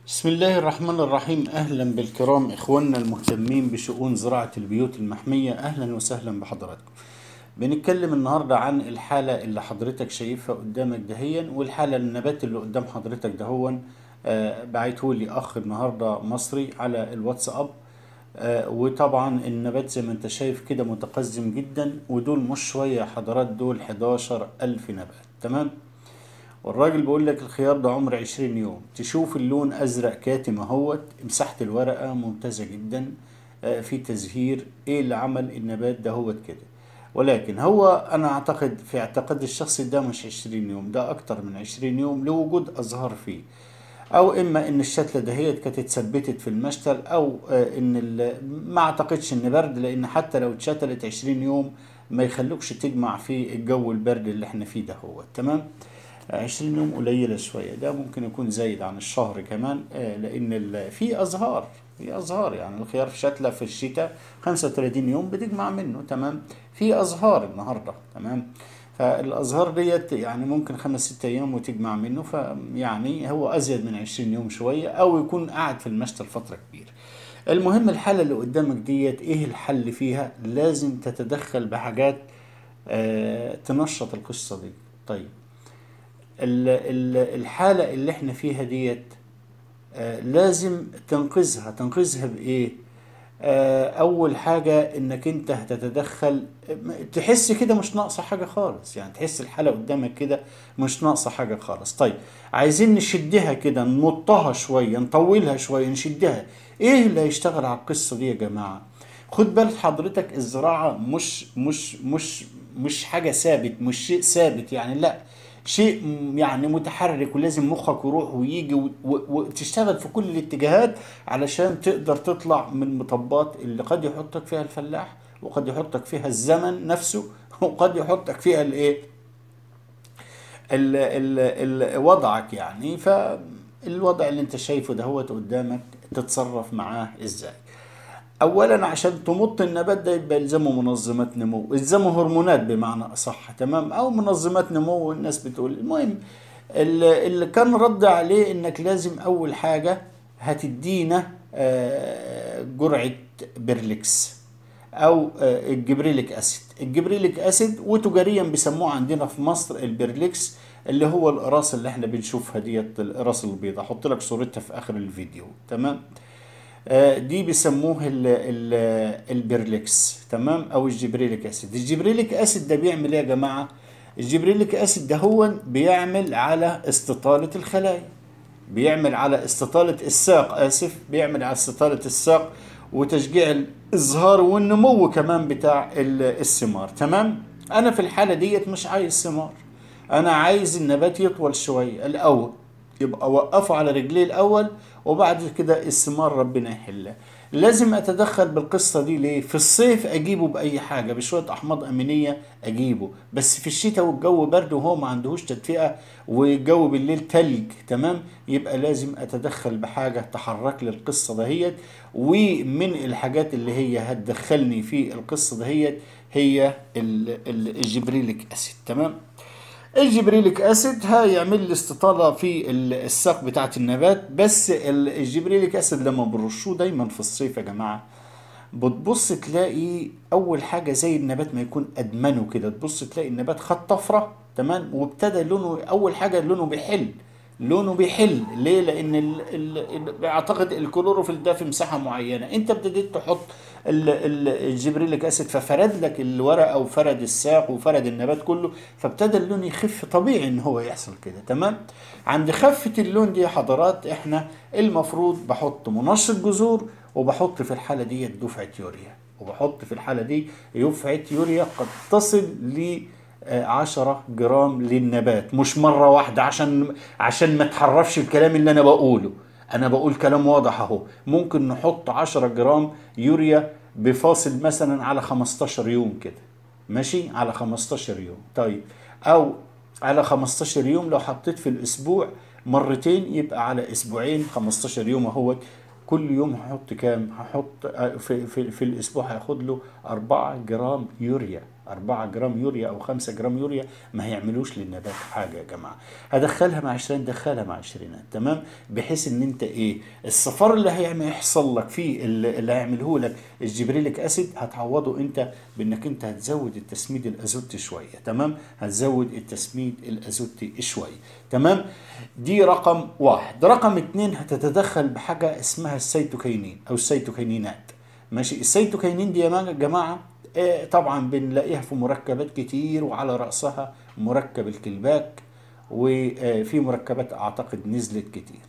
بسم الله الرحمن الرحيم أهلا بالكرام إخواننا المهتمين بشؤون زراعة البيوت المحمية أهلا وسهلا بحضراتكم بنتكلم النهاردة عن الحالة اللي حضرتك شايفها قدامك دهيا والحالة النبات اللي قدام حضرتك دهون آه بعته لي أخ النهاردة مصري على الواتساب آه وطبعا النبات زي ما انت شايف كده متقزم جدا ودول مش شوية يا حضرات دول 11 ألف نبات تمام والراجل بيقول لك الخيار ده عمر 20 يوم تشوف اللون ازرق كاتم اهوت مساحه الورقه ممتازه جدا آه، في تزهير ايه اللي عمل النبات ده هوت كده ولكن هو انا اعتقد في اعتقاد الشخصي ده مش 20 يوم ده اكتر من 20 يوم لوجود ازهار فيه او اما ان الشتله دهيت كانت اتثبتت في المشتل او آه، ان ال- ما اعتقدش ان برد لان حتى لو اتشتلت 20 يوم ما يخلوكش تجمع في الجو البرد اللي احنا فيه ده هو تمام 20 يوم قليلة شوية ده ممكن يكون زايد عن الشهر كمان آه، لأن ال- في أزهار في أزهار يعني الخيار في شتلة في الشتاء 35 يوم بتجمع منه تمام في أزهار النهاردة تمام فالأزهار ديت يعني ممكن خمس ست أيام وتجمع منه فيعني هو أزيد من 20 يوم شوية أو يكون قاعد في المشتل فترة كبيرة المهم الحالة اللي قدامك ديت إيه الحل فيها لازم تتدخل بحاجات آه، تنشط القصة دي طيب ال- ال- الحالة اللي احنا فيها ديت آه، لازم تنقذها تنقذها بإيه؟ آه، أول حاجة إنك أنت هتتدخل م- تحس كده مش ناقصة حاجة خالص يعني تحس الحالة قدامك كده مش ناقصة حاجة خالص طيب عايزين نشدها كده نمطها شوية نطولها شوية نشدها إيه اللي هيشتغل على القصة دي يا جماعة؟ خد بال حضرتك الزراعة مش مش مش مش حاجة ثابت مش شيء ثابت يعني لا شيء م- يعني متحرك ولازم مخك يروح ويجي و- و- وتشتغل في كل الاتجاهات علشان تقدر تطلع من المطبات اللي قد يحطك فيها الفلاح وقد يحطك فيها الزمن نفسه وقد يحطك فيها الايه ال ال ال وضعك يعني فالوضع اللي انت شايفه ده هو قدامك تتصرف معاه ازاي اولا عشان تمط النبات ده يبقى يلزمه منظمات نمو يلزمه هرمونات بمعنى اصح تمام او منظمات نمو الناس بتقول المهم اللي اللي كان رد عليه انك لازم اول حاجه هتدينا آه، جرعه برليكس او آه، الجبريليك اسيد الجبريليك اسيد وتجاريا بيسموه عندنا في مصر البرليكس اللي هو القراص اللي احنا بنشوفها ديت القراص البيضاء احط لك صورتها في اخر الفيديو تمام آه، دي بيسموه ال ال البرليكس تمام او الجبريليك اسيد الجبريليك اسيد ده بيعمل ايه يا جماعه الجبريليك اسيد ده هو بيعمل على استطاله الخلايا بيعمل على استطالة الساق آسف بيعمل على استطالة الساق وتشجيع الإزهار والنمو كمان بتاع ال- الثمار تمام أنا في الحالة ديت مش عايز ثمار أنا عايز النبات يطول شوية الأول يبقى أوقفه على رجليه الأول وبعد كده الثمار ربنا يحلها لازم اتدخل بالقصه دي ليه في الصيف اجيبه باي حاجه بشويه احماض امينيه اجيبه بس في الشتاء والجو برد وهو ما عندهوش تدفئه والجو بالليل تلج تمام يبقى لازم اتدخل بحاجه تحرك لي القصه دهيت ومن الحاجات اللي هي هتدخلني في القصه دهيت هي ال- ال- الجبريليك اسيد تمام الجبريليك اسيد هيعمل لي استطاله في ال- الساق بتاعه النبات بس ال- الجبريليك اسيد لما بنرشوه دايما في الصيف يا جماعه بتبص تلاقي اول حاجه زي النبات ما يكون ادمنه كده تبص تلاقي النبات خد طفره تمام وابتدى لونه اول حاجه لونه بيحل لونه بيحل ليه لان ال ال ال اعتقد الكلوروفيل ده في مساحه معينه انت ابتديت تحط ال- ال- الجبريليك اسيد ففرد لك الورقه وفرد الساق وفرد النبات كله فابتدى اللون يخف طبيعي ان هو يحصل كده تمام عند خفه اللون دي يا حضرات احنا المفروض بحط منشط جذور وبحط في الحاله دي دفعه يوريا وبحط في الحاله دي دفعه يوريا قد تصل ل آه، 10 جرام للنبات مش مرة واحدة عشان عشان ما تحرفش الكلام اللي أنا بقوله أنا بقول كلام واضح أهو ممكن نحط 10 جرام يوريا بفاصل مثلا على 15 يوم كده ماشي على 15 يوم طيب أو على 15 يوم لو حطيت في الأسبوع مرتين يبقى على أسبوعين 15 يوم أهوت كل يوم هحط كام هحط آه، في, في, في الأسبوع هياخد له 4 جرام يوريا 4 جرام يوريا او 5 جرام يوريا ما هيعملوش للنبات حاجه يا جماعه هدخلها مع 20 دخلها مع 20 تمام بحيث ان انت ايه الصفار اللي هيعمل يحصل لك فيه اللي اللي هيعمله لك الجبريليك اسيد هتعوضه انت بانك انت هتزود التسميد الازوتي شويه تمام هتزود التسميد الازوتي شويه تمام دي رقم واحد رقم اتنين هتتدخل بحاجه اسمها السيتوكينين او السيتوكينينات ماشي السيتوكينين دي يا جماعه آه، طبعا بنلاقيها في مركبات كتير وعلى رأسها مركب الكلباك وفي مركبات اعتقد نزلت كتير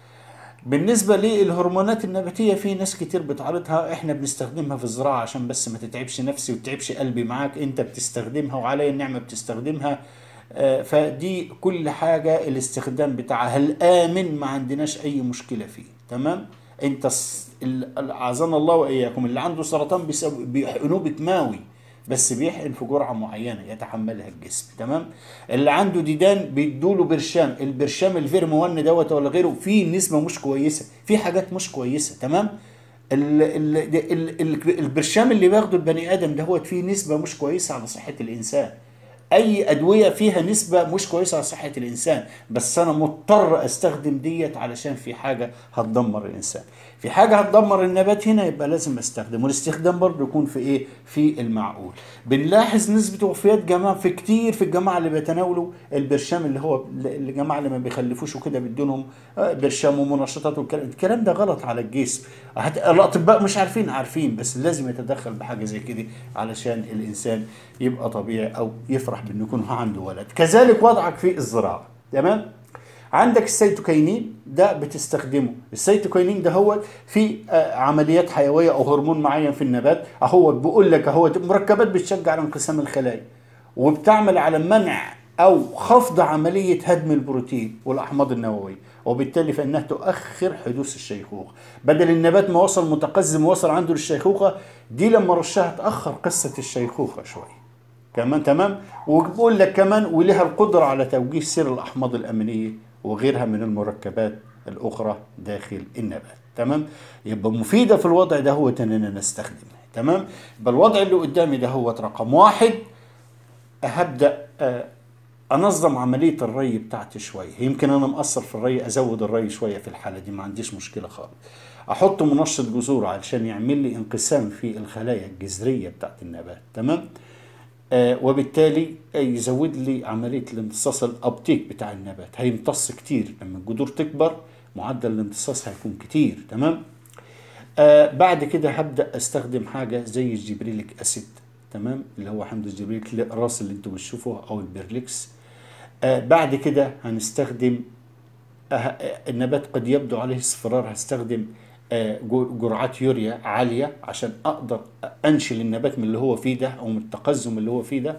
بالنسبة للهرمونات النباتية في ناس كتير بتعرضها احنا بنستخدمها في الزراعة عشان بس ما تتعبش نفسي وتتعبش قلبي معاك انت بتستخدمها وعلي النعمة بتستخدمها آه، فدي كل حاجة الاستخدام بتاعها الآمن ما عندناش أي مشكلة فيه تمام انت الس- ال- اعاذنا الله واياكم اللي عنده سرطان بيسوي بيحقنوه بكماوي بس بيحقن في جرعه معينه يتحملها الجسم تمام اللي عنده ديدان بيدوله برشام البرشام الفيرم 1 دوت ولا غيره فيه نسبه مش كويسه في حاجات مش كويسه تمام ال ال ال ال البرشام اللي بياخده البني ادم دوت فيه نسبه مش كويسه على صحه الانسان اي ادويه فيها نسبه مش كويسه على صحه الانسان بس انا مضطر استخدم ديت علشان في حاجه هتدمر الانسان في حاجه هتدمر النبات هنا يبقى لازم استخدم والاستخدام برضه يكون في ايه في المعقول بنلاحظ نسبه وفيات جماعه في كتير في الجماعه اللي بيتناولوا البرشام اللي هو الجماعه اللي ما بيخلفوش وكده بيدونهم آه، برشام ومنشطات والكلام الكلام ده غلط على الجسم هت- الاطباء مش عارفين عارفين بس لازم يتدخل بحاجه زي كده علشان الانسان يبقى طبيعي او يفرح بانه يكون عنده ولد كذلك وضعك في الزراعه تمام عندك السيتوكينين ده بتستخدمه السيتوكينين ده هو في آه، عمليات حيويه او هرمون معين في النبات اهو بيقول لك اهو مركبات بتشجع على انقسام الخلايا وبتعمل على منع او خفض عمليه هدم البروتين والاحماض النوويه وبالتالي فانها تؤخر حدوث الشيخوخه بدل النبات ما وصل متقزم وصل عنده للشيخوخه دي لما رشها تاخر قصه الشيخوخه شويه كمان تمام وبقول لك كمان ولها القدرة على توجيه سير الأحماض الأمينية وغيرها من المركبات الأخرى داخل النبات تمام يبقى مفيدة في الوضع ده هو أننا نستخدمها تمام يبقى الوضع اللي قدامي ده هو رقم واحد هبدأ آه، انظم عمليه الري بتاعتي شويه يمكن انا مقصر في الري ازود الري شويه في الحاله دي ما عنديش مشكله خالص احط منشط جذور علشان يعمل لي انقسام في الخلايا الجذريه بتاعت النبات تمام آه وبالتالي يزود لي عمليه الامتصاص الابتيك بتاع النبات هيمتص كتير لما الجذور تكبر معدل الامتصاص هيكون كتير تمام آه بعد كده هبدا استخدم حاجه زي الجبريليك اسيد تمام اللي هو حمض الجبريليك الراس اللي انتم بتشوفوه او البرليكس آه بعد كده هنستخدم آه النبات قد يبدو عليه اصفرار هستخدم آه جو- جرعات يوريا عاليه عشان اقدر انشل النبات من اللي هو فيه ده او من التقزم اللي هو فيه ده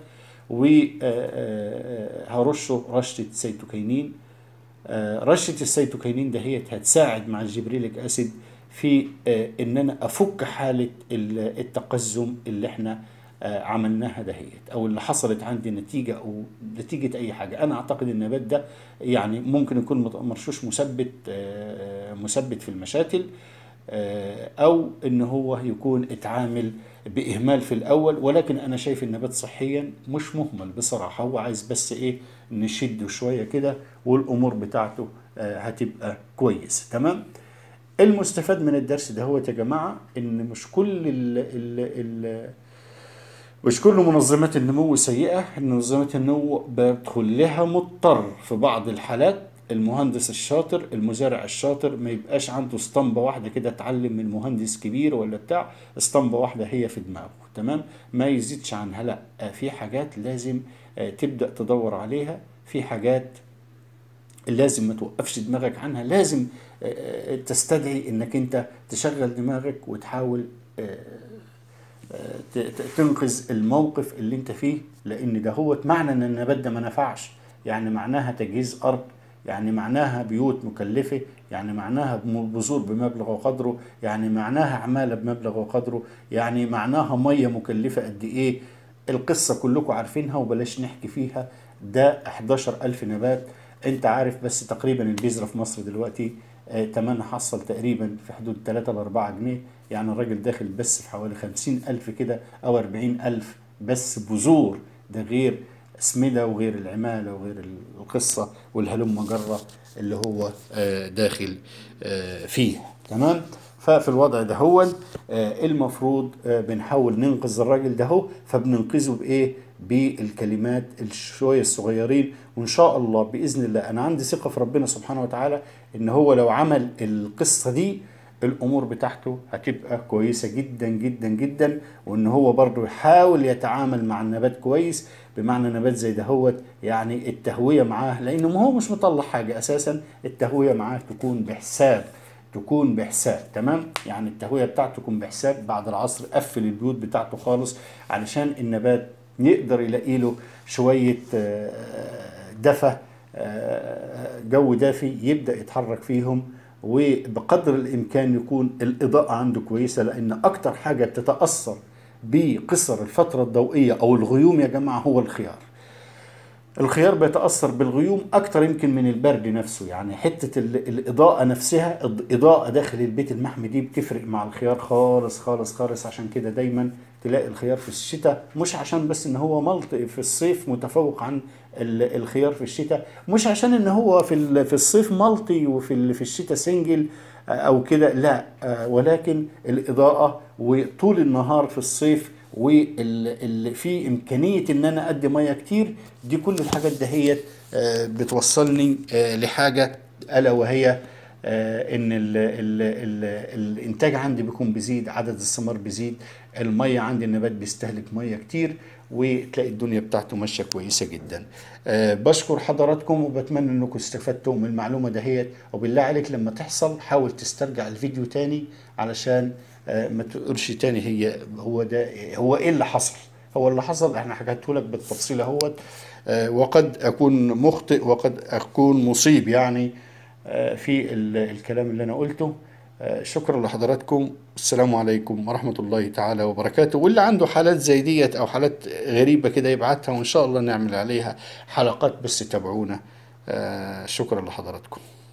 وهرشه رشه سيتوكينين آه، رشه السيتوكينين دهيت هتساعد مع الجبريليك اسيد في آه، ان انا افك حاله ال- التقزم اللي احنا آه، عملناها دهيت او اللي حصلت عندي نتيجه او نتيجه اي حاجه انا اعتقد النبات ده يعني ممكن يكون مت- مرشوش مثبت آه، مثبت في المشاتل آه، او ان هو يكون اتعامل باهمال في الاول ولكن انا شايف النبات صحيا مش مهمل بصراحه هو عايز بس ايه نشده شويه كده والامور بتاعته آه، هتبقى كويسه تمام المستفاد من الدرس ده هو يا جماعه ان مش كل ال ال ال مش كل منظمات النمو سيئة منظمات النمو بدخل لها مضطر في بعض الحالات المهندس الشاطر المزارع الشاطر ما يبقاش عنده اسطمبة واحدة كده اتعلم من مهندس كبير ولا بتاع اسطمبة واحدة هي في دماغه تمام ما يزيدش عنها لا آه، في حاجات لازم آه، تبدأ تدور عليها في حاجات لازم ما توقفش دماغك عنها لازم آه، آه، تستدعي انك انت تشغل دماغك وتحاول آه، ت- ت- تنقذ الموقف اللي انت فيه لان ده هو معنى ان النبات ده ما نفعش يعني معناها تجهيز ارض يعني معناها بيوت مكلفة يعني معناها بم- بذور بمبلغ وقدره يعني معناها عمالة بمبلغ وقدره يعني معناها مية مكلفة قد ايه القصة كلكم عارفينها وبلاش نحكي فيها ده 11 ألف نبات انت عارف بس تقريبا البذرة في مصر دلوقتي آه، تمنها حصل تقريبا في حدود 3 ل 4 جنيه يعني الراجل داخل بس في حوالي 50 ألف كده أو 40 ألف بس بذور ده غير اسمده وغير العماله وغير القصه والهلم جره اللي هو آه، داخل آه، فيه تمام ففي الوضع ده هو آه، المفروض آه، بنحاول ننقذ الراجل ده هو فبننقذه بايه بالكلمات الشويه الصغيرين وان شاء الله باذن الله انا عندي ثقه في ربنا سبحانه وتعالى ان هو لو عمل القصه دي الامور بتاعته هتبقى كويسه جدا جدا جدا وان هو برضه يحاول يتعامل مع النبات كويس بمعنى نبات زي دهوت يعني التهويه معاه لانه ما هو مش مطلع حاجه اساسا التهويه معاه تكون بحساب تكون بحساب تمام يعني التهويه بتاعته تكون بحساب بعد العصر قفل البيوت بتاعته خالص علشان النبات يقدر يلاقي له شويه آه، دفى آه، جو دافي يبدا يتحرك فيهم وبقدر الامكان يكون الاضاءه عنده كويسه لان اكتر حاجه بتتاثر بقصر الفتره الضوئيه او الغيوم يا جماعه هو الخيار الخيار بيتأثر بالغيوم أكتر يمكن من البرد نفسه يعني حتة ال- الإضاءة نفسها إضاءة داخل البيت المحمي دي بتفرق مع الخيار خالص خالص خالص عشان كده دايما تلاقي الخيار في الشتاء مش عشان بس إن هو ملط في الصيف متفوق عن ال- الخيار في الشتاء مش عشان إن هو في ال- في الصيف ملطي وفي ال- في الشتاء سنجل أو كده لا آه، ولكن الإضاءة وطول النهار في الصيف واللي في امكانيه ان انا ادي ميه كتير دي كل الحاجات دهيت آه، بتوصلني آه، لحاجه الا وهي آه، ان ال ال ال الانتاج عندي بيكون بيزيد عدد الثمار بيزيد الميه عندي النبات بيستهلك ميه كتير وتلاقي الدنيا بتاعته ماشيه كويسه جدا أه بشكر حضراتكم وبتمنى انكم استفدتوا من المعلومه دهيت وبالله عليك لما تحصل حاول تسترجع الفيديو تاني علشان أه ما تقولش تاني هي هو ده هو ايه اللي حصل هو اللي حصل احنا حكيته لك بالتفصيل اهوت أه وقد اكون مخطئ وقد اكون مصيب يعني أه في ال- الكلام اللي انا قلته آه، شكرا لحضراتكم السلام عليكم ورحمة الله تعالى وبركاته واللي عنده حالات زي ديت أو حالات غريبة كده يبعتها وإن شاء الله نعمل عليها حلقات بس تابعونا آه، شكرا لحضراتكم